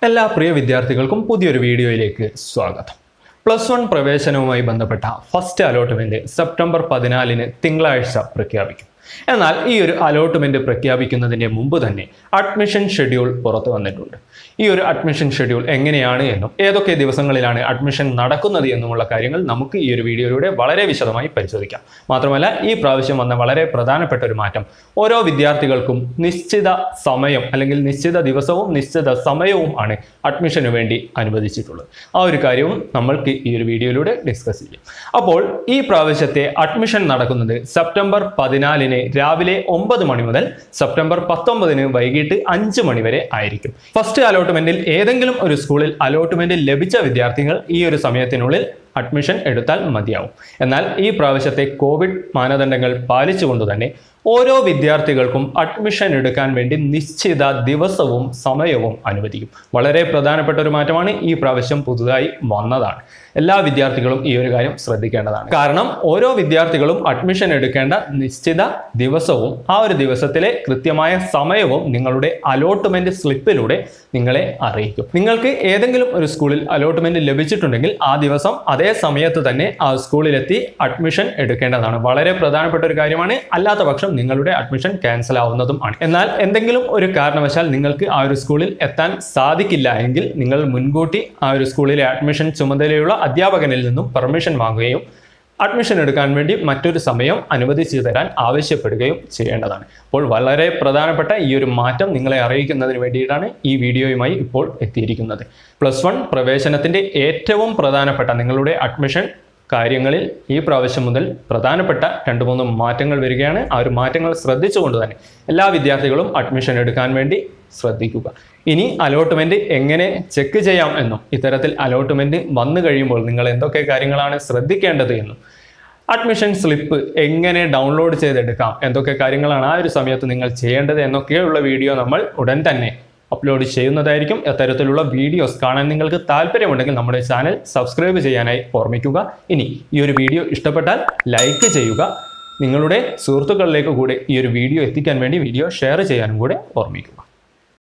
എല്ലാ പ്രിയ വിദ്യാർത്ഥികൾക്കും പുതിയൊരു വീഡിയോയിലേക്ക് സ്വാഗതം പ്ലസ് വൺ പ്രവേശനവുമായി ബന്ധപ്പെട്ട ഫസ്റ്റ് അലോട്ട്മെന്റ് സെപ്റ്റംബർ പതിനാലിന് തിങ്കളാഴ്ച പ്രഖ്യാപിക്കും എന്നാൽ ഈ ഒരു അലോട്ട്മെന്റ് പ്രഖ്യാപിക്കുന്നതിന് മുമ്പ് തന്നെ അഡ്മിഷൻ ഷെഡ്യൂൾ പുറത്തു വന്നിട്ടുണ്ട് ഈ ഒരു അഡ്മിഷൻ ഷെഡ്യൂൾ എങ്ങനെയാണ് എന്നും ഏതൊക്കെ ദിവസങ്ങളിലാണ് അഡ്മിഷൻ നടക്കുന്നത് എന്നുമുള്ള കാര്യങ്ങൾ നമുക്ക് ഈ ഒരു വീഡിയോയിലൂടെ വളരെ വിശദമായി പരിശോധിക്കാം മാത്രമല്ല ഈ പ്രാവശ്യം വന്ന വളരെ പ്രധാനപ്പെട്ട ഒരു മാറ്റം ഓരോ വിദ്യാർത്ഥികൾക്കും നിശ്ചിത സമയം അല്ലെങ്കിൽ നിശ്ചിത ദിവസവും നിശ്ചിത സമയവും ആണ് അഡ്മിഷന് വേണ്ടി അനുവദിച്ചിട്ടുള്ളത് ആ ഒരു കാര്യവും നമ്മൾക്ക് ഈ ഒരു വീഡിയോയിലൂടെ ഡിസ്കസ് ചെയ്യും അപ്പോൾ ഈ പ്രാവശ്യത്തെ അഡ്മിഷൻ നടക്കുന്നത് സെപ്റ്റംബർ പതിനാലിന് രാവിലെ ഒമ്പത് മണി മുതൽ സെപ്റ്റംബർ പത്തൊമ്പതിന് വൈകിട്ട് അഞ്ച് മണി വരെ ആയിരിക്കും ഫസ്റ്റ് അലോട്ട്മെന്റിൽ ഏതെങ്കിലും ഒരു സ്കൂളിൽ അലോട്ട്മെന്റ് ലഭിച്ച വിദ്യാർത്ഥികൾ ഈ ഒരു സമയത്തിനുള്ളിൽ അഡ്മിഷൻ എടുത്താൽ മതിയാവും എന്നാൽ ഈ പ്രാവശ്യത്തെ കോവിഡ് മാനദണ്ഡങ്ങൾ പാലിച്ചുകൊണ്ട് തന്നെ ഓരോ വിദ്യാർത്ഥികൾക്കും അഡ്മിഷൻ എടുക്കാൻ വേണ്ടി നിശ്ചിത ദിവസവും സമയവും അനുവദിക്കും വളരെ പ്രധാനപ്പെട്ട ഒരു മാറ്റമാണ് ഈ പ്രാവശ്യം പുതുതായി വന്നതാണ് എല്ലാ വിദ്യാർത്ഥികളും ഈ ഒരു കാര്യം ശ്രദ്ധിക്കേണ്ടതാണ് കാരണം ഓരോ വിദ്യാർത്ഥികളും അഡ്മിഷൻ എടുക്കേണ്ട നിശ്ചിത ദിവസവും ആ ഒരു ദിവസത്തിലെ കൃത്യമായ സമയവും നിങ്ങളുടെ അലോട്ട്മെന്റ് സ്ലിപ്പിലൂടെ നിങ്ങളെ അറിയിക്കും നിങ്ങൾക്ക് ഏതെങ്കിലും ഒരു സ്കൂളിൽ അലോട്ട്മെന്റ് ലഭിച്ചിട്ടുണ്ടെങ്കിൽ ആ ദിവസം അതേ സമയത്ത് തന്നെ ആ സ്കൂളിലെത്തി അഡ്മിഷൻ എടുക്കേണ്ടതാണ് വളരെ പ്രധാനപ്പെട്ട ഒരു കാര്യമാണ് അല്ലാത്ത പക്ഷം നിങ്ങളുടെ അഡ്മിഷൻ ക്യാൻസൽ ആവുന്നതും ആണ് എന്നാൽ എന്തെങ്കിലും ഒരു കാരണവശാൽ നിങ്ങൾക്ക് ആ ഒരു സ്കൂളിൽ എത്താൻ സാധിക്കില്ല എങ്കിൽ നിങ്ങൾ മുൻകൂട്ടി ആ ഒരു സ്കൂളിലെ അഡ്മിഷൻ ചുമതലയുള്ള അധ്യാപകനിൽ നിന്നും പെർമിഷൻ വാങ്ങുകയും അഡ്മിഷൻ എടുക്കാൻ വേണ്ടി മറ്റൊരു സമയം അനുവദിച്ചു തരാൻ ആവശ്യപ്പെടുകയും ചെയ്യേണ്ടതാണ് അപ്പോൾ വളരെ പ്രധാനപ്പെട്ട ഈ ഒരു മാറ്റം നിങ്ങളെ അറിയിക്കുന്നതിന് വേണ്ടിയിട്ടാണ് ഈ വീഡിയോയുമായി ഇപ്പോൾ എത്തിയിരിക്കുന്നത് പ്ലസ് വൺ പ്രവേശനത്തിൻ്റെ ഏറ്റവും പ്രധാനപ്പെട്ട നിങ്ങളുടെ അഡ്മിഷൻ കാര്യങ്ങളിൽ ഈ പ്രാവശ്യം മുതൽ പ്രധാനപ്പെട്ട രണ്ട് മൂന്ന് മാറ്റങ്ങൾ വരികയാണ് ആ ഒരു മാറ്റങ്ങൾ ശ്രദ്ധിച്ചുകൊണ്ട് തന്നെ എല്ലാ വിദ്യാർത്ഥികളും അഡ്മിഷൻ എടുക്കാൻ വേണ്ടി ശ്രദ്ധിക്കുക ഇനി അലോട്ട്മെന്റ് എങ്ങനെ ചെക്ക് ചെയ്യാം എന്നും ഇത്തരത്തിൽ അലോട്ട്മെന്റ് വന്നു കഴിയുമ്പോൾ നിങ്ങൾ എന്തൊക്കെ കാര്യങ്ങളാണ് ശ്രദ്ധിക്കേണ്ടത് എന്നും അഡ്മിഷൻ സ്ലിപ്പ് എങ്ങനെ ഡൗൺലോഡ് ചെയ്തെടുക്കാം എന്തൊക്കെ കാര്യങ്ങളാണ് ആ ഒരു സമയത്ത് നിങ്ങൾ ചെയ്യേണ്ടത് എന്നൊക്കെയുള്ള വീഡിയോ നമ്മൾ ഉടൻ തന്നെ അപ്ലോഡ് ചെയ്യുന്നതായിരിക്കും അത്തരത്തിലുള്ള വീഡിയോസ് കാണാൻ നിങ്ങൾക്ക് താല്പര്യമുണ്ടെങ്കിൽ നമ്മുടെ ചാനൽ സബ്സ്ക്രൈബ് ചെയ്യാനായി ഓർമ്മിക്കുക ഇനി ഈ ഒരു വീഡിയോ ഇഷ്ടപ്പെട്ടാൽ ലൈക്ക് ചെയ്യുക നിങ്ങളുടെ സുഹൃത്തുക്കളിലേക്ക് കൂടെ ഈ ഒരു വീഡിയോ എത്തിക്കാൻ വേണ്ടി വീഡിയോ ഷെയർ ചെയ്യാനും കൂടെ ഓർമ്മിക്കുക